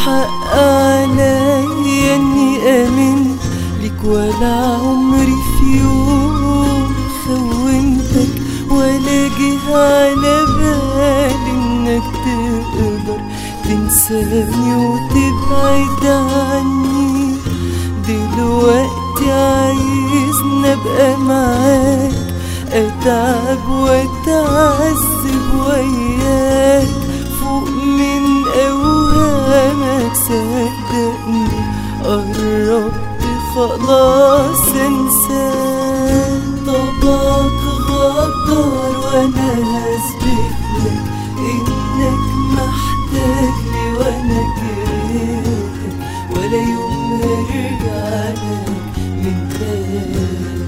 حق عليا اني امن لك ولا عمري في يوم خونتك ولا جه على بالي انك تقدر تنساني وتبعد عني دلوقتي عايزني ابقى معاك اتعب واتعذب وياك فوق من اوهامك صدقني قربت خلاص انساك طبعك غدار وانا هثبت لك انك محتاج لي وانا كرهتك ولا يوم هرجع لك من تاني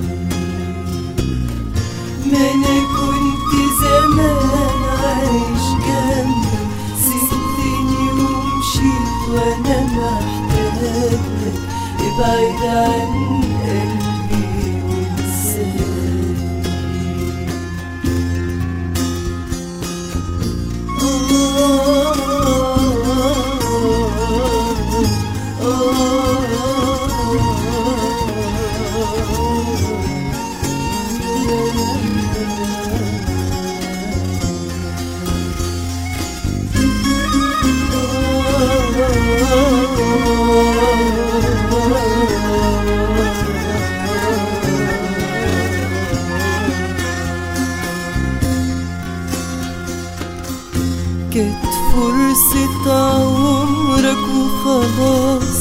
ما انا كنت زمان عايش جنبك سبتني ومشيت وانا محتاج لك ابعد عن قلبي وانساني كانت فرصة عمرك وخلاص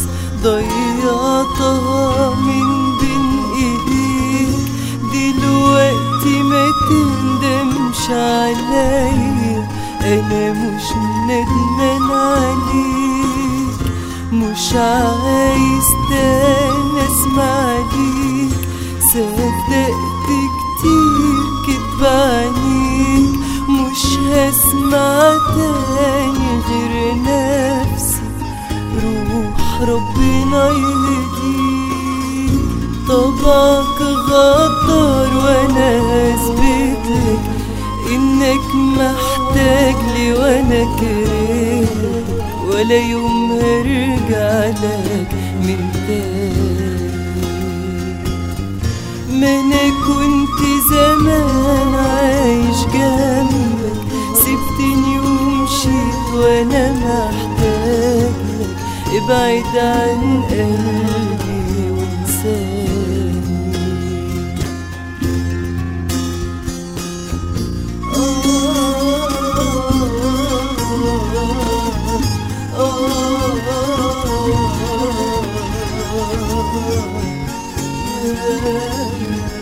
ضيعتها من بين ايديك دلوقتي ما تندمش عليا انا مش ندمان عليك مش عايز تاني اسمع ليك صدقت كتير كدب عليك مش هسمع تاني غير نفسي روح ربنا يهديك طبعك غدار وانا هثبتلك انك محتاج لي وانا كرهتك ولا يوم هرجع لك من تاني ما انا كنت زمان عايش جنبك سبتني ومشيت وانا محتاج لك ابعد عن قلبي وانساني آه آه آه